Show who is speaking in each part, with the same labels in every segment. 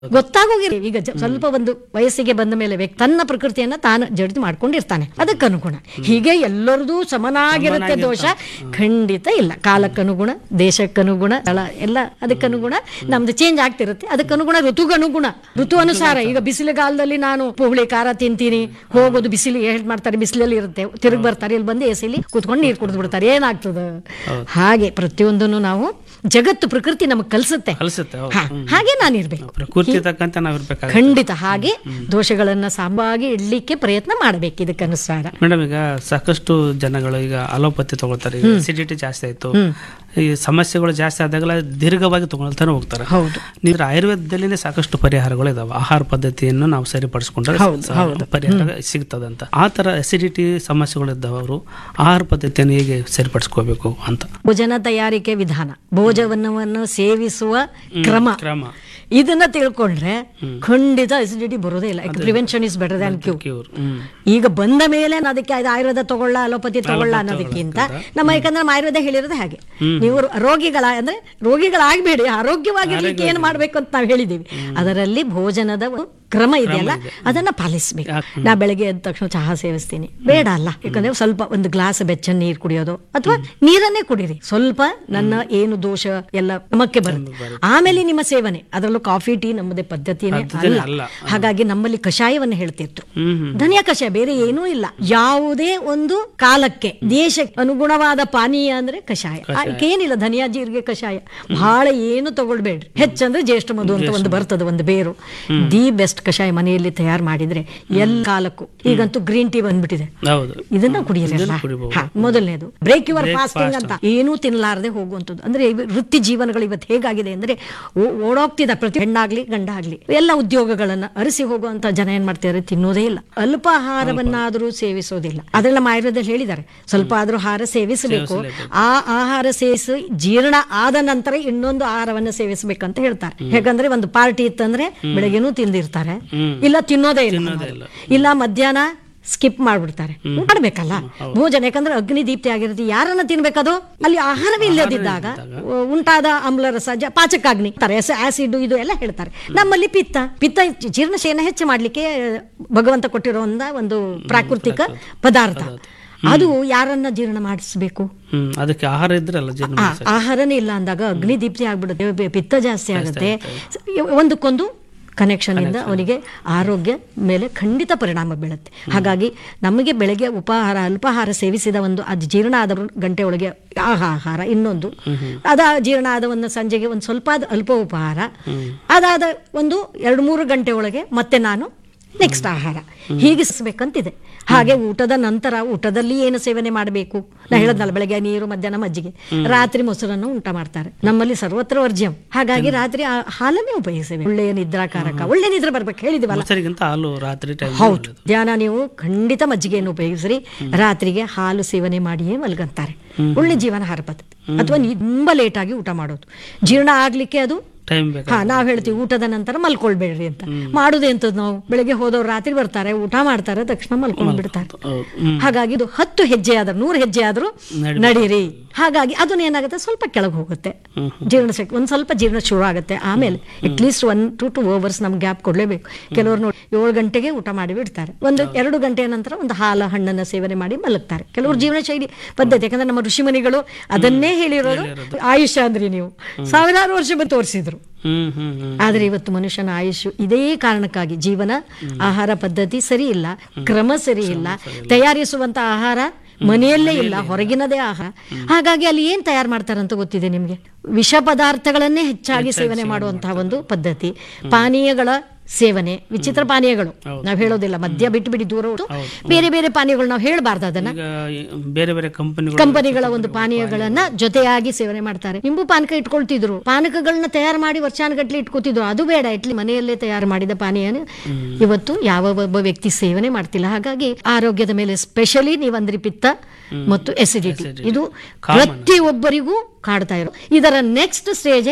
Speaker 1: ಗೊತ್ತಾಗೋಗಿರ ಈಗ ಜ- ಸ್ವಲ್ಪ ಒಂದು ವಯಸ್ಸಿಗೆ ಬಂದ ಮೇಲೆ ವ್ಯಕ್ತಿ ತನ್ನ ಪ್ರಕೃತಿಯನ್ನ ತಾನು ಜಡ್ದು ಮಾಡ್ಕೊಂಡಿರ್ತಾನೆ ಅದಕ್ಕನುಗುಣ ಹೀಗೆ ಎಲ್ಲರದು ಸಮನಾಗಿರುತ್ತೆ ದೋಷ ಖಂಡಿತ ಇಲ್ಲ ಕಾಲಕ್ಕನುಗುಣ ದೇಶಕ್ಕನುಗುಣ ಸ್ಥಳ ಎಲ್ಲ ಅದಕ್ಕನುಗುಣ ನಮ್ದು ಚೇಂಜ್ ಆಗ್ತಿರುತ್ತೆ ಅದಕ್ಕನುಗುಣ ಋತುಗನುಗುಣ ಋತು ಅನುಸಾರ ಈಗ ಬಿಸಿಲುಗಾಲದಲ್ಲಿ ನಾನು ಹುಳಿ ಖಾರ ತಿಂತೀನಿ ಹೋಗೋದು ಬಿಸಿಲು ಹೇಳ್ ಮಾಡ್ತಾರೆ ಬಿಸಿಲಲ್ಲಿ ಇರುತ್ತೆ ತಿರುಗಿ ಬರ್ತಾರೆ ಇಲ್ಲಿ ಬಂದು ಎಸಿಲಿ ಕೂತ್ಕೊಂಡು ನೀರು ಕುಡಿದು ಬಿಡ್ತಾರೆ ಏನಾಗ್ತದೆ ಹಾಗೆ ಪ್ರತಿಯೊಂದನ್ನು ನಾವು ಜಗತ್ತು ಪ್ರಕೃತಿ ನಮಗೆ ಕಲಿಸುತ್ತೆ
Speaker 2: ಕಲಿಸುತ್ತೆ ಹೌದು.
Speaker 1: ಹಾ, ಹಾಗೆ ನಾನಿರ್ಬೇಕು
Speaker 2: ಪ್ರಕೃತಿ ತಕ್ಕಂತೆ ನಾವ್ ಇರ್ಬೇಕಾಗುತ್ತೆ
Speaker 1: ಖಂಡಿತ ಹಾಗೆ ದೋಷಗಳನ್ನ ಸಾಂಬಾಗಿ ಇಡ್ಲಿಕ್ಕೆ ಪ್ರಯತ್ನ ಮಾಡ್ಬೇಕು ಇದಕ್ಕನುಸಾರ
Speaker 2: ಮೇಡಮ್ ಈಗ ಸಾಕಷ್ಟು ಜನಗಳು ಈಗ ಅಲೋಪತಿ ತಗೊಳ್ತಾರೆ ಈಗ ಅಸಿಡಿಟಿ ಜಾಸ್ತಿ ಆಯ್ತು ಈ ಸಮಸ್ಯೆಗಳು ಜಾಸ್ತಿ ಆದಾಗಲ ದೀರ್ಘವಾಗಿ ತಗೊಳ್ತಾನೆ ಹೋಗ್ತಾರೆ
Speaker 1: ಹೌದು
Speaker 2: ನೀವು ಆಯುರ್ವೇದದಲ್ಲಿನೇ ಸಾಕಷ್ಟು ಪರಿಹಾರಗಳು ಇದಾವೆ ಆಹಾರ ಪದ್ಧತಿಯನ್ನು ನಾವು ಸರಿಪಡಿಸ್ಕೊಂಡ್ರೆ
Speaker 1: ಹೌದು,
Speaker 2: ಸ- ಪರಿಹಾರ ಸಿಗ್ತದಂತ ಆ ತರ ಅಸಿಡಿಟಿ ಸಮಸ್ಯೆಗಳು ಇದ್ದಾವರು ಆಹಾರ ಪದ್ಧತಿಯನ್ನು ಹೇಗೆ ಸರಿಪಡಿಸ್ಕೋಬೇಕು ಅಂತ
Speaker 1: ಭೋಜನ ತಯಾರಿಕೆ ವಿಧಾನ ಭೋಜನವನ್ನು ಸೇವಿಸುವ ಕ್ರಮ
Speaker 2: ಕ್ರಮ
Speaker 1: ಇದನ್ನ ತಿಳ್ಕೊಂಡ್ರೆ ಖಂಡಿತ ಅಸಿಡಿಟಿ ಬರೋದೇ ಇಲ್ಲ prevention is better than cu
Speaker 2: cure hmm
Speaker 1: ಈಗ ಬಂದ ಮೇಲೆ ನಾನು ಅದಕ್ಕೆ ಅದು ಆಯುರ್ವೇದ ತಗೊಳ್ಳ ಅಲೋಪತಿ ತಗೊಳ್ಳ ಅನ್ನೋದಕ್ಕಿಂತ ನಮ್ಮ ಯಾಕಂದ್ರೆ ನಮ್ಮ ಆಯುರ್ವೇದ ಹೇಳಿರೋದು ಹಾಗೆ ನೀವು ರೋಗಿಗಳ ಅಂದ್ರೆ ರೋಗಿಗಳಾಗಬೇಡಿ ಆರೋಗ್ಯವಾಗಿರ್ಲಿಕ್ಕೆ ಏನು ಮಾಡ್ಬೇಕು ಅಂತ ನಾವು ಹೇಳಿದೀವಿ ಅದರಲ್ಲಿ ಭೋಜನದ ಒಂದು ಕ್ರಮ ಇದೆಯಲ್ಲ ಅದನ್ನ ಪಾಲಿಸ್ಬೇಕು ನಾ ಬೆಳಗ್ಗೆ ಎದ್ದ ತಕ್ಷಣ ಚಹಾ ಸೇವಿಸ್ತೀನಿ ಬೇಡ ಅಲ್ಲ ಯಾಕಂದ್ರೆ ಸ್ವಲ್ಪ ಒಂದು ಗ್ಲಾಸ್ ಬೆಚ್ಚ ನೀರು ಕುಡಿಯೋದು ಅಥವಾ ನೀರನ್ನೇ ಕುಡೀರಿ ಸ್ವಲ್ಪ ನನ್ನ ಏನು ದೋಷ ಎಲ್ಲ ಕ್ರಮಕ್ಕೆ ಬರುತ್ತೆ ಆಮೇಲೆ ನಿಮ್ಮ ಸೇವನೆ ಅದರಲ್ಲೂ ಕಾಫಿ ಟೀ ನಮ್ಮದೇ ಪದ್ಧತಿನೇ ಅಲ್ಲ
Speaker 2: ಅಲ್ಲ.
Speaker 1: ಹಾಗಾಗಿ ನಮ್ಮಲ್ಲಿ ಕಷಾಯವನ್ನ ಹೇಳ್ತಿದ್ರು
Speaker 2: ಹ್ಮ್ ಹ್ಮ್
Speaker 1: ಧನಿಯ ಕಷಾಯ ಬೇರೆ ಏನೂ ಇಲ್ಲ ಯಾವುದೇ ಒಂದು ಕಾಲಕ್ಕೆ ದೇಶಕ್ಕೆ ಅನುಗುಣವಾದ ಪಾನೀಯ ಅಂದ್ರೆ ಕಷಾಯ ಏನಿಲ್ಲ ಧನಿಯಾ ಜೀರಿಗೆ ಕಷಾಯ ಬಹಳ ಏನು ತಗೊಳ್ಬೇಡ್ರಿ ಹೆಚ್ಚಂದ್ರೆ ಜ್ಯೇಷ್ಠ ಮಧು ಅಂತ ಒಂದು ಬರ್ತದೆ ಒಂದು ಬೇರು ದಿ ಬೆಸ್ಟ್ ಕಷಾಯ ಮನೆಯಲ್ಲಿ ತಯಾರು ಮಾಡಿದ್ರೆ ಎಲ್ಲ ಕಾಲಕ್ಕೂ ಈಗಂತೂ ಗ್ರೀನ್ ಟೀ ಬಂದ್ಬಿಟ್ಟಿದೆ
Speaker 2: ಹೌದು
Speaker 1: ಇದನ್ನ ಕುಡಿಯಿರಲ್ಲ
Speaker 2: ಕುಡಿಬಹುದು.
Speaker 1: ಹಾ, ಮೊದಲನೇದು ಬ್ರೇಕ್ ಯುವರ್ ಫಾಸ್ಟಿಂಗ್ ಅಂತ ಏನೂ ತಿನ್ನಲಾರದೆ ಹೋಗುವಂಥದ್ದು ಅಂದ್ರೆ ಇವ್- ವೃತ್ತಿ ಜೀವನಗಳು ಇವತ್ತು ಹೇಗಾಗಿದೆ ಅಂದ್ರೆ ಓ- ಓಡೋಗ್ತಿದ ಪ್ರತಿ ಹೆಣ್ಣಾಗ್ಲಿ ಗಂಡ ಆಗ್ಲಿ ಎಲ್ಲ ಉದ್ಯೋಗಗಳನ್ನ ಅರಿಸಿ ಹೋಗುವಂತ ಜನ ಏನ್ ಮಾಡ್ತಿದ್ದಾರೆ ತಿನ್ನೋದೇ ಇಲ್ಲ ಅಲ್ಪ ಆಹಾರವನ್ನಾದರೂ ಸೇವಿಸೋದಿಲ್ಲ ಅದೆಲ್ಲ ನಮ್ಮ ಆಯುರ್ವೇದದಲ್ಲಿ ಹೇಳಿದ್ದಾರೆ ಸ್ವಲ್ಪ ಆದ್ರೂ ಆಹಾರ ಸೇವಿಸಬೇಕು ಆ ಆಹಾರ ಸೇವಿಸಿ ಜೀರ್ಣ ಆದ ನಂತರ ಇನ್ನೊಂದು ಆಹಾರವನ್ನ ಸೇವಿಸಬೇಕಂತ ಹೇಳ್ತಾರೆ ಯಾಕಂದ್ರೆ ಒಂದು ಪಾರ್ಟಿ ಇತ್ತಂದ್ರೆ ಬೆಳಗ್ಗೆನೂ ತಿಂದಿರ್ತಾರೆ ಇಲ್ಲ ತಿನ್ನೋದೇ ಇಲ್ಲ ಅನ್ನೋದು. ಇಲ್ಲ ಮಧ್ಯಾಹ್ನ ಸ್ಕಿಪ್ ಮಾಡ್ಬಿಡ್ತಾರೆ ಮಾಡ್ಬೇಕಲ್ಲ ಭೋಜನ ಯಾಕಂದ್ರೆ ಅಗ್ನಿ ದೀಪ್ತಿ ಆಗಿರುತ್ತೆ ಯಾರನ್ನ ತಿನ್ಬೇಕದು ಅಲ್ಲಿ ಆಹಾರವೇ ಇಲ್ಲದಿದ್ದಾಗ ಉಂಟಾದ ಆಮ್ಲರಸ ಜ- ಪಾಚಕಾಗ್ನಿ ಆಸಿಡ್ ಇದು ಎಲ್ಲ ಹೇಳ್ತಾರೆ ನಮ್ಮಲ್ಲಿ ಪಿತ್ತ ಪಿತ್ತ ಜೀರ್ಣಶಯನ ಹೆಚ್ಚು ಮಾಡ್ಲಿಕ್ಕೆ ಭಗವಂತ ಕೊಟ್ಟಿರೋ ಒಂದು ಪ್ರಾಕೃತಿಕ ಪದಾರ್ಥ ಅದು ಯಾರನ್ನ ಜೀರ್ಣ ಮಾಡಿಸ್ಬೇಕು
Speaker 2: ಹ್ಮ್ ಅದಕ್ಕೆ ಆಹಾರ ಇದ್ರಲ್ಲ ಜೀರ್ಣ
Speaker 1: ಆ, ಆಹಾರನೇ ಇಲ್ಲ ಅಂದಾಗ ಅಗ್ನಿ ದೀಪ್ತಿ ಆಗ್ಬಿಡುತ್ತೆ ಬೆ- ಪಿತ್ತ ಜಾಸ್ತಿ ಆಗುತ್ತೆ ಒಂದಕ್ಕೊಂದು ಕನೆಕ್ಷನ್ ಇಂದ ಅವನಿಗೆ ಆರೋಗ್ಯ ಮೇಲೆ ಖಂಡಿತ ಪರಿಣಾಮ ಬೀಳುತ್ತೆ ಹಾಗಾಗಿ ನಮಗೆ ಬೆಳಗ್ಗೆ ಉಪಹಾರ ಅಲ್ಪಾಹಾರ ಸೇವಿಸಿದ ಒಂದು ಅದು ಜೀರ್ಣ ಆದ ಗಂಟೆ ಒಳಗೆ ಆಹಾರ ಇನ್ನೊಂದು ಅದ ಜೀರ್ಣ ಆದ ಒಂದು ಸಂಜೆಗೆ ಒಂದು ಸ್ವಲ್ಪ ಆದ ಅಲ್ಪ ಉಪಹಾರ ಅದಾದ ಒಂದು ಎರಡು ಮೂರು ಗಂಟೆ ಒಳಗೆ ಮತ್ತೆ ನಾನು ನೆಕ್ಸ್ಟ್ ಆಹಾರ ಹೀಗಿಸ್ಬೇಕಂತಿದೆ ಹಾಗೆ ಊಟದ ನಂತರ ಊಟದಲ್ಲಿ ಏನು ಸೇವನೆ ಮಾಡಬೇಕು ನಾ ಹೇಳದ್ನಲ್ಲ ಬೆಳಗ್ಗೆ ನೀರು ಮಧ್ಯಾಹ್ನ ಮಜ್ಜಿಗೆ ರಾತ್ರಿ ಮೊಸರನ್ನು ಊಟ ಮಾಡ್ತಾರೆ ನಮ್ಮಲ್ಲಿ ಸರ್ವತ್ರ ವರ್ಜ್ಯಂ ಹಾಗಾಗಿ ರಾತ್ರಿ ಆ ಹಾಲನ್ನೇ ಉಪಯೋಗಿಸಬೇಕು ಒಳ್ಳೆಯ ನಿದ್ರಾಕಾರಕ ಒಳ್ಳೆ ನಿದ್ರೆ ಬರ್ಬೇಕು ಹೇಳಿದಿವಲ್ಲ
Speaker 2: ಮೊಸರಿಗಿಂತ ಹಾಲು ರಾತ್ರಿ ಟೈಮ್
Speaker 1: ಹೌದು ಧ್ಯಾನ ನೀವು ಖಂಡಿತ ಮಜ್ಜಿಗೆಯನ್ನು ಉಪಯೋಗಿಸ್ರಿ ರಾತ್ರಿಗೆ ಹಾಲು ಸೇವನೆ ಮಾಡಿಯೇ ಮಲ್ಗಂತಾರೆ ಒಳ್ಳೆ ಜೀವನಾಹಾರ ಪದ್ಧತಿ ಅಥವಾ ನೀವು ತುಂಬಾ ಲೇಟ್ ಆಗಿ ಊಟ ಮಾಡೋದು ಜೀರ್ಣ ಆಗ್ಲಿಕ್ಕೆ ಅದು
Speaker 2: ಟೈಮ್ ಬೇಕು
Speaker 1: ಹಾ ನಾವ್ ಹೇಳ್ತೀವಿ ಊಟದ ನಂತರ ಮಲ್ಕೊಳ್ಬೇಡ್ರಿ ಅಂತ ಮಾಡುದೇ ಅಂತದ್ ನಾವು ಬೆಳಗ್ಗೆ ಹೋದವ್ರು ರಾತ್ರಿ ಬರ್ತಾರೆ ಊಟ ಮಾಡ್ತಾರೆ ತಕ್ಷಣ ಮಲ್ಕೊಂಡ್ ಬಿಡ್ತಾರೆ
Speaker 2: ಹೌದು. ಹ್ಮ್
Speaker 1: ಹಾಗಾಗಿ ಇದು ಹತ್ತು ಹೆಜ್ಜೆ ಆದ್ರೂ ನೂರು ಹೆಜ್ಜೆ ಆದ್ರೂ ನಡೀರಿ ಹಾಗಾಗಿ ಅದನ್ನ ಏನಾಗುತ್ತೆ ಸ್ವಲ್ಪ ಕೆಳಗೆ ಹೋಗುತ್ತೆ ಜೀರ್ಣ ಶಕ್ತಿ ಒಂದ್ ಸ್ವಲ್ಪ ಜೀರ್ಣ ಶುರು ಆಗುತ್ತೆ ಆಮೇಲೆ at least one two two hours ನಮ್ಗೆ ಗ್ಯಾಪ್ ಕೊಡ್ಲೇಬೇಕು ಕೆಲವರು ನೋಡಿ ಏಳು ಗಂಟೆಗೆ ಊಟ ಮಾಡಿ ಬಿಡ್ತಾರೆ ಒಂದು ಎರಡು ಗಂಟೆಯ ನಂತರ ಒಂದು ಹಾಲ ಹಣ್ಣನ್ನ ಸೇವನೆ ಮಾಡಿ ಮಲಗ್ತಾರೆ ಕೆಲವರು ಜೀವನ ಶೈಲಿ ಪದ್ಧತಿ ಯಾಕಂದ್ರೆ ನಮ್ಮ ಋಷಿಮುನಿಗಳು ಅದನ್ನೇ ಹೇಳಿರೋದು ಆಯುಷ್ಯ ಅಂದ್ರಿ ನೀವು ಸಾವಿರಾರು ವರ್ಷ ಬಂದು ತೋರಿಸಿದ್ರು
Speaker 2: ಹ್ಮ್ ಹ್ಮ್ ಹ್ಮ್
Speaker 1: ಆದರೆ ಇವತ್ತು ಮನುಷ್ಯನ ಆಯುಷ್ ಇದೇ ಕಾರಣಕ್ಕಾಗಿ ಜೀವನ ಆಹಾರ ಪದ್ಧತಿ ಸರಿ ಇಲ್ಲ ಕ್ರಮ ಸರಿ ಇಲ್ಲ ತಯಾರಿಸುವಂತ ಆಹಾರ ಮನೆಯಲ್ಲೇ ಇಲ್ಲ ಹೊರಗಿನದೇ ಆಹಾರ ಹಾಗಾಗಿ ಅಲ್ಲಿ ಏನ್ ತಯಾರು ಮಾಡ್ತಾರಂತ ಗೊತ್ತಿದೆ ನಿಮ್ಗೆ ವಿಷ ಪದಾರ್ಥಗಳನ್ನೇ ಹೆಚ್ಚಾಗಿ ಸೇವನೆ ಮಾಡುವಂತಹ ಒಂದು ಪದ್ಧತಿ ಪಾನೀಯಗಳ ಸೇವನೆ ವಿಚಿತ್ರ ಪಾನೀಯಗಳು ನಾವು ಹೇಳೋದಿಲ್ಲ ಮದ್ಯ ಬಿಟ್ಟು ಬಿಡಿ ದೂರ ಹೋಗ್ತು. ಬೇರೆ ಬೇರೆ ಪಾನೀಯಗಳು ನಾವು ಹೇಳಬಾರ್ದು ಅದನ್ನ
Speaker 2: ಈಗ ಈ ಬೇರೆ ಬೇರೆ ಕಂಪನಿಗಳು
Speaker 1: ಕಂಪನಿಗಳ ಒಂದು ಪಾನೀಯಗಳನ್ನ ಜೊತೆಯಾಗಿ ಸೇವನೆ ಮಾಡ್ತಾರೆ ನಿಂಬು ಪಾನಕ ಇಟ್ಕೊಳ್ತಿದ್ರು ಪಾನಕಗಳನ್ನ ತಯಾರು ಮಾಡಿ ವರ್ಷಾನುಗಟ್ಲೆ ಇಟ್ಕೋತಿದ್ರು ಅದು ಬೇಡ ಇಟ್ಲಿ ಮನೆಯಲ್ಲೇ ತಯಾರು ಮಾಡಿದ ಪಾನೀಯನ ಇವತ್ತು ಯಾವ ಒಬ್ಬ ವ್ಯಕ್ತಿ ಸೇವನೆ ಮಾಡ್ತಿಲ್ಲ ಹಾಗಾಗಿ ಆರೋಗ್ಯದ ಮೇಲೆ ಸ್ಪೆಷಲಿ ನೀವಂದ್ರಿ ಪಿತ್ತ ಮತ್ತು ಎಸಿಡಿಟಿ ಇದು ಪ್ರತಿಯೊಬ್ಬರಿಗೂ ಕಾಡ್ತಾ ಇರೋ ಇದರ ನೆಕ್ಸ್ಟ್ ಸ್ಟೇಜೇ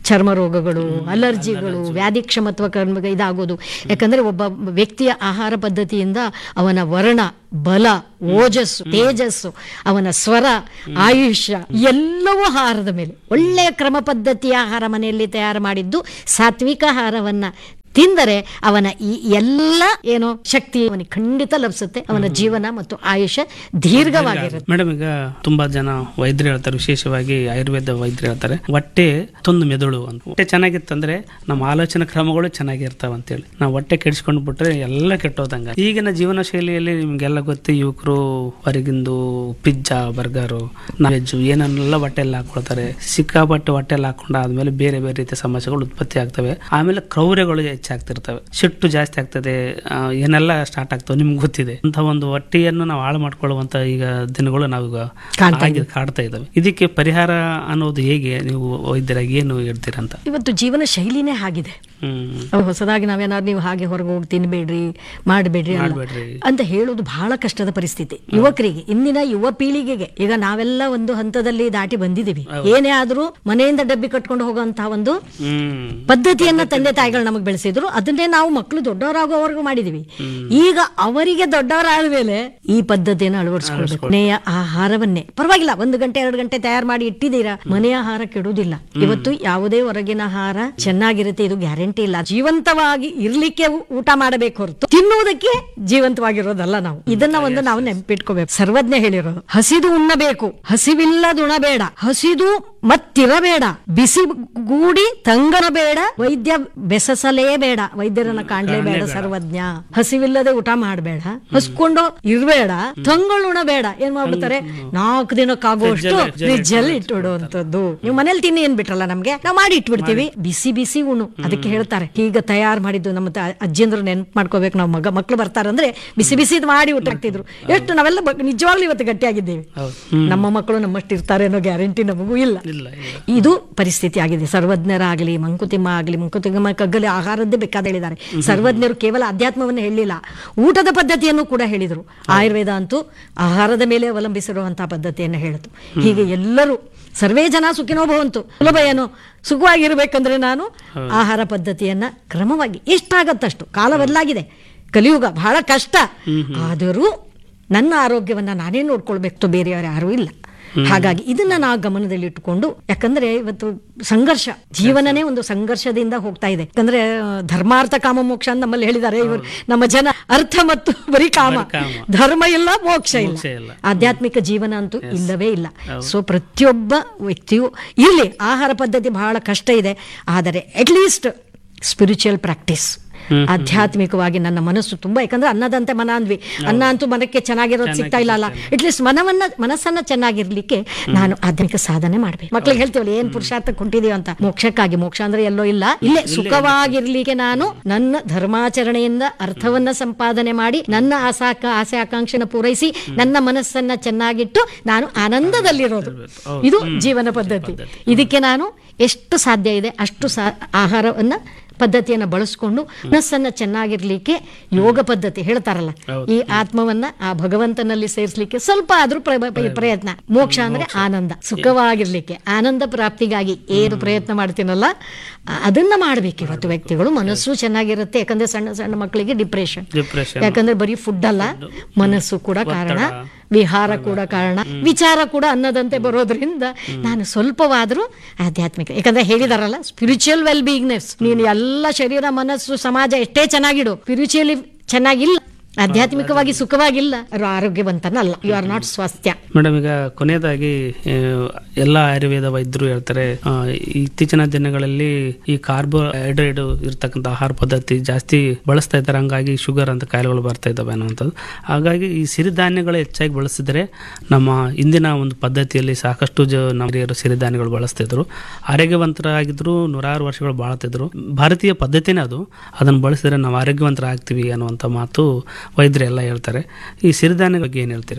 Speaker 1: ಚರ್ಮ ರೋಗಗಳು ಅಲರ್ಜಿಗಳು ವ್ಯಾಧಿ ಕ್ಷಮತ್ವ ಕರ್ಮ ಇದಾಗೋದು ಯಾಕಂದ್ರೆ ಒಬ್ಬ ವ್ಯಕ್ತಿಯ ಆಹಾರ ಪದ್ಧತಿಯಿಂದ ಅವನ ವರ್ಣ ಬಲ ಓಜಸ್ಸು ತೇಜಸ್ಸು ಅವನ ಸ್ವರ ಆಯುಷ್ಯ ಎಲ್ಲವೂ ಆಹಾರದ ಮೇಲೆ ಒಳ್ಳೆಯ ಕ್ರಮ ಪದ್ಧತಿಯ ಆಹಾರ ಮನೆಯಲ್ಲಿ ತಯಾರು ಮಾಡಿದ್ದು ಸಾತ್ವಿಕ ಆಹಾರವನ್ನ ತಿಂದರೆ ಅವನ ಈ ಎಲ್ಲ ಏನೋ ಶಕ್ತಿ ಅವನಿಗೆ ಖಂಡಿತ ಲಭಿಸುತ್ತೆ ಅವನ ಜೀವನ ಮತ್ತು ಆಯುಷ್ಯ ದೀರ್ಘವಾಗಿರುತ್ತೆ
Speaker 2: ಮೇಡಮ್ ಈಗ ತುಂಬಾ ಜನ ವೈದ್ಯರು ಹೇಳ್ತಾರೆ ವಿಶೇಷವಾಗಿ ಆಯುರ್ವೇದ ವೈದ್ಯರು ಹೇಳ್ತಾರೆ ಹೊಟ್ಟೆ ತೊಂದು ಮೆದುಳು ಅಂತ ಹೊಟ್ಟೆ ಚೆನ್ನಾಗಿತ್ತಂದ್ರೆ ನಮ್ಮ ಆಲೋಚನಾ ಕ್ರಮಗಳು ಚೆನ್ನಾಗಿರ್ತಾವ ಅಂತೇಳಿ ನಾವು ಹೊಟ್ಟೆ ಕೆಡಿಸ್ಕೊಂಡು ಬಿಟ್ರೆ ಎಲ್ಲ ಕೆಟ್ಟೋದಂಗ ಈಗಿನ ಜೀವನ ಶೈಲಿಯಲ್ಲಿ ನಿಮ್ಗೆಲ್ಲ ಗೊತ್ತು ಯುವಕರು ಹೊರಗಿಂದು ಪಿಜ್ಜಾ ಬರ್ಗರು ವೆಜ್ ಏನನ್ನೆಲ್ಲ ಹೊಟ್ಟೆಲ್ಲಿ ಹಾಕೊಳ್ತಾರೆ ಸಿಕ್ಕಾಪಟ್ಟೆ ಹೊಟ್ಟೆಲ್ಲಿ ಹಾಕೊಂಡು ಆದ್ಮೇಲೆ ಬೇರೆ ಬೇರೆ ರೀತಿಯ ಸಮಸ್ಯೆಗಳು ಉತ್ಪತ್ತಿ ಆಗ್ತವೆ ಆಮೇಲೆ ಕ್ರೌರ್ಯಗಳು ಹೆಚ್ಚಾಗ್ತಿರ್ತವೆ ಸಿಟ್ಟು ಜಾಸ್ತಿ ಆಗ್ತದೆ ಆ, ಏನೆಲ್ಲ ಸ್ಟಾರ್ಟ್ ಆಗ್ತವೆ ನಿಮ್ಗೆ ಗೊತ್ತಿದೆ ಅಂತ ಒಂದು ಹೊಟ್ಟೆಯನ್ನು ನಾವು ಹಾಳು ಮಾಡ್ಕೊಳ್ಳುವಂತ ಈಗ ದಿನಗಳು ನಾವೀಗ
Speaker 1: ಕಾಣ್ತಾ
Speaker 2: ಆಗಿ ಕಾಡ್ತಾ ಇದ್ದಾವೆ ಇದಕ್ಕೆ ಪರಿಹಾರ ಅನ್ನೋದು ಹೇಗೆ ನೀವು ವೈದ್ಯರಾಗಿ ಏನು ಹೇಳ್ತೀರಾ ಅಂತ
Speaker 1: ಇವತ್ತು ಜೀವನ ಶೈಲಿನೇ ಆಗಿದೆ
Speaker 2: ಹ್ಮ್
Speaker 1: ಅವು ಹೊಸದಾಗಿ ನಾವೇನಾದ್ರು ನೀವು ಹಾಗೆ ಹೊರಗೆ ಹೋಗಿ ತಿನ್ಬೇಡ್ರಿ ಮಾಡಬೇಡ್ರಿ
Speaker 2: ಮಾಡ್ಬೇಡ್ರಿ.
Speaker 1: ಅಂತ ಹೇಳೋದು ಬಹಳ ಕಷ್ಟದ ಪರಿಸ್ಥಿತಿ ಯುವಕರಿಗೆ ಇಂದಿನ ಯುವ ಪೀಳಿಗೆಗೆ ಈಗ ನಾವೆಲ್ಲ ಒಂದು ಹಂತದಲ್ಲಿ ದಾಟಿ ಬಂದಿದ್ದೀವಿ ಏನೇ ಆದ್ರೂ ಮನೆಯಿಂದ ಡಬ್ಬಿ ಕಟ್ಕೊಂಡು ಹೋಗುವಂತಹ ಒಂದು
Speaker 2: ಹ್ಮ್
Speaker 1: ಪದ್ಧತಿಯನ್ನ ತಂದೆ ತಾಯಿಗಳು ನಮಗೆ ಬೆಳೆಸಿದ್ರು ಅದನ್ನೇ ನಾವು ಮಕ್ಕಳು ದೊಡ್ಡವರಾಗೋವರೆಗೂ ಮಾಡಿದೀವಿ ಈಗ ಅವರಿಗೆ ದೊಡ್ಡವರಾದ ಮೇಲೆ ಈ ಪದ್ಧತಿಯನ್ನು ಅಳವಡಿಸ್ಕೊಳ್ಬೇಕು ಮನೆಯ ಆಹಾರವನ್ನೇ ಪರವಾಗಿಲ್ಲ ಒಂದು ಗಂಟೆ ಎರಡು ಗಂಟೆ ತಯಾರು ಮಾಡಿ ಇಟ್ಟಿದ್ದೀರಾ ಮನೆಯ ಆಹಾರ ಕೆಡುವುದಿಲ್ಲ ಇವತ್ತು ಯಾವುದೇ ಹೊರಗಿನ ಆಹಾರ ಚೆನ್ನಾಗಿರುತ್ತೆ ಇದು ಗ್ಯಾರಂಟಿ ಇಲ್ಲ ಜೀವಂತವಾಗಿ ಇರ್ಲಿಕ್ಕೆ ಊ- ಊಟ ಮಾಡಬೇಕು ಹೊರತು ತಿನ್ನುವುದಕ್ಕೆ ಜೀವಂತವಾಗಿರೋದಲ್ಲ ನಾವು ಇದನ್ನ ಒಂದು ನಾವು ನೆನಪಿಟ್ಕೋಬೇಕು ಸರ್ವಜ್ಞ ಹೇಳಿರೋದು ಹಸಿದು ಉಣ್ಣಬೇಕು ಹಸಿವಿಲ್ಲದ ಉಣಬೇಡ ಹಸಿದು ಮತ್ತಿರಬೇಡ ಬಿಸಿ ಗೂಡಿ ತಂಗನಬೇಡ ವೈದ್ಯ ಬೆಸಸಲೇಬೇಡ ವೈದ್ಯರನ್ನ ಕಾಣ್ಲೇಬೇಡ ಸರ್ವಜ್ಞ ಹಸಿವಿಲ್ಲದೆ ಊಟ ಮಾಡಬೇಡ ಹಸ್ಕೊಂಡು ಇರ್ಬೇಡ ತಂಗಳು ಉಣಬೇಡ ಏನ್ ಮಾಡ್ಬಿಡ್ತಾರೆ ನಾಲ್ಕು ದಿನಕ್ಕಾಗುವಷ್ಟು ಫ್ರಿಜ್ ಅಲ್ಲಿ ಇಟ್ಟಿಡುವಂತದ್ದು ನೀವು ಮನೇಲಿ ತಿನ್ನಿ ಏನ್ ಬಿಟ್ರಲ್ಲ ನಮ್ಗೆ ನಾವು ಮಾಡಿ ಇಟ್ಬಿಡ್ತೀವಿ ಬಿಸಿ ಬಿಸಿ ಉಣು ಅದಕ್ಕೆ ಹೇಳ್ತಾರೆ ಈಗ ತಯಾರು ಮಾಡಿದ್ದು ನಮ್ಮ ತ- ಅಜ್ಜಿಯಂದ್ರು ನೆನ್ಪು ಮಾಡ್ಕೋಬೇಕು ನಾವು ಮಗ ಮಕ್ಳು ಬರ್ತಾರಂದ್ರೆ ಬಿಸಿ ಬಿಸಿದ್ ಮಾಡಿ ಊಟ ಹಾಕ್ತಿದ್ರು ಎಷ್ಟು ನಾವೆಲ್ಲ ಬ- ನಿಜವಾಗ್ಲೂ ಇವತ್ತು ಗಟ್ಟಿಯಾಗಿದ್ದೇವೆ
Speaker 2: ಹೌದು
Speaker 1: ನಮ್ಮ ಮಕ್ಕಳು ನಮ್ಮಷ್ಟು ಇರ್ತಾರೆ ಅನ್ನೋ ಗ್ಯಾರಂಟಿ ನಮಗೂ ಇಲ್ಲ
Speaker 2: ಇಲ್ಲ ಇಲ್ಲ
Speaker 1: ಇದು ಪರಿಸ್ಥಿತಿ ಆಗಿದೆ ಸರ್ವಜ್ಞರಾಗಲಿ ಮಂಕುತಿಮ್ಮ ಆಗಲಿ ಮಂಕುತಿಮ್ಮ ಕಗ್ಗಲಿ ಆಹಾರದ್ದೇ ಬೇಕಾದ ಹೇಳಿದ್ದಾರೆ ಸರ್ವಜ್ಞರು ಕೇವಲ ಅಧ್ಯಾತ್ಮವನ್ನು ಹೇಳಿಲ್ಲ ಊಟದ ಪದ್ಧತಿಯನ್ನು ಕೂಡ ಹೇಳಿದರು ಆಯುರ್ವೇದ ಅಂತೂ ಆಹಾರದ ಮೇಲೆ ಅವಲಂಬಿಸಿರುವಂತಹ ಪದ್ಧತಿಯನ್ನು ಹೇಳಿತು ಹೀಗೆ ಎಲ್ಲರೂ ಸರ್ವೇ ಜನ ಸುಖಿನೋ ಭವಂತು ಸುಲಭ ಏನು ಸುಖವಾಗಿರ್ಬೇಕಂದ್ರೆ ನಾನು ಆಹಾರ ಪದ್ಧತಿಯನ್ನ ಕ್ರಮವಾಗಿ ಎಷ್ಟಾಗತ್ತಷ್ಟು ಕಾಲ ಬದಲಾಗಿದೆ ಕಲಿಯುಗ ಬಹಳ ಕಷ್ಟ ಆದರೂ ನನ್ನ ಆರೋಗ್ಯವನ್ನ ನಾನೇ ನೋಡ್ಕೊಳ್ಬೇಕು ಬೇರೆಯವರು ಯಾರೂ ಇಲ್ಲ ಹಾಗಾಗಿ ಇದನ್ನ ನಾವು ಗಮನದಲ್ಲಿ ಇಟ್ಟುಕೊಂಡು ಯಾಕಂದ್ರೆ ಇವತ್ತು ಸಂಘರ್ಷ ಜೀವನನೇ ಒಂದು ಸಂಘರ್ಷದಿಂದ ಹೋಗ್ತಾ ಇದೆ ಯಾಕಂದ್ರೆ ಆ, ಧರ್ಮಾರ್ಥ ಕಾಮ ಮೋಕ್ಷ ಅಂತ ನಮ್ಮಲ್ಲಿ ಹೇಳಿದ್ದಾರೆ ಇವರು ನಮ್ಮ ಜನ ಅರ್ಥ ಮತ್ತು ಬರೀ ಕಾಮ
Speaker 2: ಕಾಮ.
Speaker 1: ಧರ್ಮ ಇಲ್ಲ ಮೋಕ್ಷ ಇಲ್ಲ
Speaker 2: ಮೋಕ್ಷ ಇಲ್ಲ.
Speaker 1: ಆಧ್ಯಾತ್ಮಿಕ ಜೀವನ ಅಂತೂ ಇಲ್ಲವೇ ಇಲ್ಲ ಸೊ ಪ್ರತಿಯೊಬ್ಬ ವ್ಯಕ್ತಿಯು ಇರಲಿ ಆಹಾರ ಪದ್ಧತಿ ಬಹಳ ಕಷ್ಟ ಇದೆ ಆದರೆ ಅಟ್ಲೀಸ್ಟ್ ಸ್ಪಿರಿಚುವಲ್ ಪ್ರಾಕ್ಟೀಸ್ ಆಧ್ಯಾತ್ಮಿಕವಾಗಿ ನನ್ನ ಮನಸ್ಸು ತುಂಬಾ ಯಾಕಂದ್ರೆ ಅನ್ನದಂತೆ ಮನ ಅಂದ್ವಿ ಅನ್ನ ಅಂತೂ ಮನಕ್ಕೆ ಚೆನ್ನಾಗಿರೋದು ಸಿಗ್ತಾ ಇಲ್ಲ ಅಲ್ಲ ಅಟ್ಲೀಸ್ಟ್ ಮನವನ್ನ ಮನಸ್ಸನ್ನ ಚೆನ್ನಾಗಿರ್ಲಿಕ್ಕೆ ನಾನು ಆಧ್ಯಾತ್ಮಿಕ ಸಾಧನೆ ಮಾಡ್ಬೇಕು ಮಕ್ಳಿಗೆ ಹೇಳ್ತೀವಲ್ಲ ಏನ್ ಪುರುಷಾರ್ಥ ಕೊಂಡಿದೀವಿ ಅಂತ ಮೋಕ್ಷಕ್ಕಾಗಿ ಮೋಕ್ಷ ಅಂದ್ರೆ ಎಲ್ಲೋ ಇಲ್ಲ ಇಲ್ಲೇ ಸುಖವಾಗಿರ್ಲಿಕ್ಕೆ ನಾನು ನನ್ನ ಧರ್ಮಾಚರಣೆಯಿಂದ ಅರ್ಥವನ್ನ ಸಂಪಾದನೆ ಮಾಡಿ ನನ್ನ ಆಸಾಕ ಆಸೆ ಆಕಾಂಕ್ಷೆನ ಪೂರೈಸಿ ನನ್ನ ಮನಸ್ಸನ್ನ ಚೆನ್ನಾಗಿಟ್ಟು ನಾನು ಆನಂದದಲ್ಲಿರೋದು ಇದು ಜೀವನ ಪದ್ಧತಿ ಇದಕ್ಕೆ ನಾನು ಎಷ್ಟು ಸಾಧ್ಯ ಇದೆ ಅಷ್ಟು ಸಾ ಆಹಾರವನ್ನ ಪದ್ಧತಿಯನ್ನು ಬಳಸ್ಕೊಂಡು ಮನಸ್ಸನ್ನ ಚೆನ್ನಾಗಿರ್ಲಿಕ್ಕೆ ಯೋಗ ಪದ್ಧತಿ ಹೇಳ್ತಾರಲ್ಲ ಈ ಆತ್ಮವನ್ನ ಆ ಭಗವಂತನಲ್ಲಿ ಸೇರಿಸ್ಲಿಕ್ಕೆ ಸ್ವಲ್ಪ ಆದ್ರೂ ಪ್ರ- ಪ್ರ- ಪ್ರಯತ್ನ ಮೋಕ್ಷ ಅಂದ್ರೆ ಆನಂದ ಸುಖವಾಗಿರ್ಲಿಕ್ಕೆ ಆನಂದ ಪ್ರಾಪ್ತಿಗಾಗಿ ಏನು ಪ್ರಯತ್ನ ಮಾಡ್ತೀನಲ್ಲ ಆ- ಅದನ್ನ ಮಾಡ್ಬೇಕು ಇವತ್ತು ವ್ಯಕ್ತಿಗಳು ಮನಸ್ಸು ಚೆನ್ನಾಗಿರುತ್ತೆ ಯಾಕಂದ್ರೆ ಸಣ್ಣ ಸಣ್ಣ ಮಕ್ಕಳಿಗೆ ಡಿಪ್ರೆಷನ್
Speaker 2: ಡಿಪ್ರೆಷನ್
Speaker 1: ಯಾಕಂದ್ರೆ ಬರೀ ಫುಡ್ ಅಲ್ಲ ಮನಸ್ಸು ಕೂಡ ಕಾರಣ ವಿಹಾರ ಕೂಡ ಕಾರಣ ವಿಚಾರ ಕೂಡ ಅನ್ನದಂತೆ ಬರೋದ್ರಿಂದ ನಾನು ಸ್ವಲ್ಪವಾದ್ರೂ ಆಧ್ಯಾತ್ಮಿಕ ಯಾಕಂದ್ರೆ ಹೇಳಿದಾರಲ್ಲ ಸ್ಪಿರಿಚುವಲ್ ವೆಲ್ ಬೀಯಿಂಗ್ನೆಸ್ ನೀನು ಎಲ್ಲ ಶರೀರ ಮನಸ್ಸು ಸಮಾಜ ಎಷ್ಟೇ ಚೆನ್ನಾಗಿಡು ಸ್ಪಿರಿಚುವಲಿ ಚೆನ್ನಾಗಿಲ್ಲ ಆಧ್ಯಾತ್ಮಿಕವಾಗಿ ಸುಖವಾಗಿಲ್ಲ ಅವರು ಆರೋಗ್ಯವಂತನಲ್ಲ ಯು ಆರ್ ನಾಟ್ ಸ್ವಾಸ್ಥ್ಯ
Speaker 2: ಮೇಡಮ್ ಈಗ ಕೊನೆಯದಾಗಿ ಆ, ಎಲ್ಲ ಆಯುರ್ವೇದ ವೈದ್ಯರು ಹೇಳ್ತಾರೆ ಆ, ಇತ್ತೀಚಿನ ದಿನಗಳಲ್ಲಿ ಈ ಕಾರ್ಬೋಹೈಡ್ರೇಟ್ ಇರ್ತಕ್ಕಂಥ ಆಹಾರ ಪದ್ಧತಿ ಜಾಸ್ತಿ ಬಳಸ್ತಾ ಇದ್ದಾರೆ ಹಂಗಾಗಿ ಶುಗರ್ ಅಂತ ಕಾಯಿಲೆಗಳು ಬರ್ತಾ ಇದ್ದಾವೆ ಅನ್ನೋಂಥದ್ದು ಹಾಗಾಗಿ ಈ ಸಿರಿಧಾನ್ಯಗಳು ಹೆಚ್ಚಾಗಿ ಬಳಸಿದ್ರೆ ನಮ್ಮ ಇಂದಿನ ಒಂದು ಪದ್ಧತಿಯಲ್ಲಿ ಸಾಕಷ್ಟು ಜ ನಮ್ಮ ಹಿರಿಯರು ಸಿರಿಧಾನ್ಯಗಳು ಬಳಸ್ತಿದ್ರು ಆರೋಗ್ಯವಂತರಾಗಿದ್ರು ನೂರಾರು ವರ್ಷಗಳು ಬಾಳ್ತಿದ್ರು ಭಾರತೀಯ ಪದ್ಧತಿನೇ ಅದು ಅದನ್ನು ಬಳಸಿದ್ರೆ ನಾವು ಆರೋಗ್ಯವಂತರಾಗ್ತೀವಿ ಅನ್ನುವಂಥ ಮಾತು ವೈದ್ಯರೆಲ್ಲ ಹೇಳ್ತಾರೆ ಈ ಸಿರಿಧಾನ್ಯ ಬಗ್ಗೆ ಏನು ಹೇಳ್ತೀರಿ ಮೇಡಮ್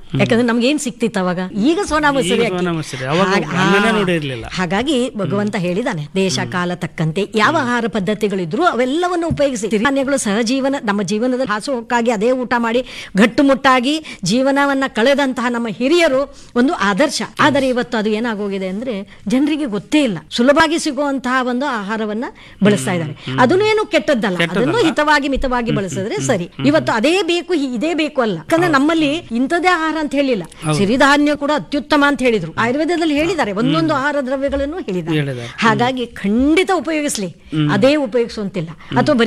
Speaker 1: ಯಾಕಂದ್ರೆ ನಮ್ಗೆ ಏನ್ ಸಿಕ್ತಿತ್ತು ಅವಾಗ ಈಗ ಸೋನಾ ಮಸೂರಿ
Speaker 2: ಈಗ
Speaker 1: ಅಕ್ಕಿ.
Speaker 2: ಸೋನಾ ಮಸೂರಿ. ಅವಾಗ
Speaker 1: ಹಾಗ-
Speaker 2: ಅನ್ನನೇ
Speaker 1: ಹಾ.
Speaker 2: ನೋಡಿರ್ಲಿಲ್ಲ.
Speaker 1: ಹಾಗಾಗಿ ಭಗವಂತ ಹೇಳಿದಾನೆ ದೇಶ ಕಾಲ ತಕ್ಕಂತೆ ಯಾವ ಆಹಾರ ಪದ್ಧತಿಗಳಿದ್ರು ಅವೆಲ್ಲವನ್ನು ಉಪಯೋಗಿಸಿ ಧಾನ್ಯಗಳು ಸಹಜೀವನ ನಮ್ಮ ಜೀವನದಲ್ಲಿ ಹಾಸುಹೊಕ್ಕಾಗಿ ಅದೇ ಊಟ ಮಾಡಿ ಗಟ್ಟುಮುಟ್ಟಾಗಿ ಜೀವನವನ್ನ ಕಳೆದಂತಹ ನಮ್ಮ ಹಿರಿಯರು ಒಂದು ಆದರ್ಶ ಆದರೆ ಇವತ್ತು ಅದು ಏನಾಗೋಗಿದೆ ಅಂದ್ರೆ ಜನರಿಗೆ ಗೊತ್ತೇ ಇಲ್ಲ ಸುಲಭವಾಗಿ ಸಿಗುವಂತಹ ಒಂದು ಆಹಾರವನ್ನ ಬಳಸ್ತಾ ಇದ್ದಾರೆ ಅದನ್ನು ಏನು ಕೆಟ್ಟದ್ದಲ್ಲ ಅದನ್ನು ಹಿತವಾಗಿ ಮಿತವಾಗಿ ಬಳಸಿದ್ರೆ ಸರಿ ಇವತ್ತು ಅದೇ ಬೇಕು ಹಿ- ಇದೇ ಬೇಕು ಅಲ್ಲ ಯಾಕಂದ್ರೆ ನಮ್ಮಲ್ಲಿ ಇಂಥದೇ ಆಹಾರ ಅಂತ ಹೇಳಿಲ್ಲ ಸಿರಿಧಾನ್ಯ ಕೂಡ ಅತ್ಯುತ್ತಮ ಅಂತ ಹೇಳಿದ್ರು ಆಯುರ್ವೇದದಲ್ಲಿ ಹೇಳಿದ್ದಾರೆ ಒಂದೊಂದು ಆಹಾರ ದ್ರವ್ಯಗಳನ್ನು ಹೇಳಿದ್ದಾರೆ
Speaker 2: ಹೇಳಿದ್ದಾರೆ.
Speaker 1: ಹಾಗಾಗಿ ಖಂಡಿತ ಉಪಯೋಗಿಸ್ಲಿ ಅದೇ ಉಪಯೋಗಿಸುವಂತಿಲ್ಲ ಅಥವಾ ಬರೀ